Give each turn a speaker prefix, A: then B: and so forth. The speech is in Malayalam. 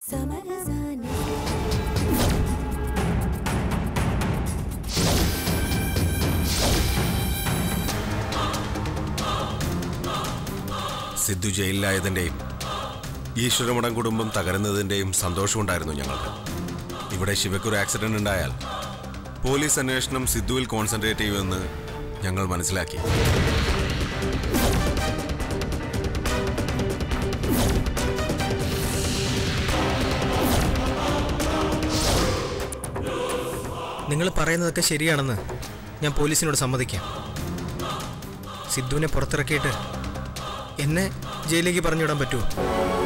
A: സിദ്ധു ജയിലിലായതിൻ്റെയും ഈശ്വരമഠം കുടുംബം തകരുന്നതിൻ്റെയും സന്തോഷമുണ്ടായിരുന്നു ഞങ്ങൾക്ക് ഇവിടെ ശിവയ്ക്കൊരു ആക്സിഡന്റ് ഉണ്ടായാൽ പോലീസ് അന്വേഷണം സിദ്ധുവിൽ കോൺസെൻട്രേറ്റ് ചെയ്യുമെന്ന് ഞങ്ങൾ മനസ്സിലാക്കി
B: നിങ്ങൾ പറയുന്നതൊക്കെ ശരിയാണെന്ന് ഞാൻ പോലീസിനോട് സമ്മതിക്കാം സിദ്ധുവിനെ പുറത്തിറക്കിയിട്ട് എന്നെ ജയിലിലേക്ക് പറഞ്ഞുവിടാൻ പറ്റുമോ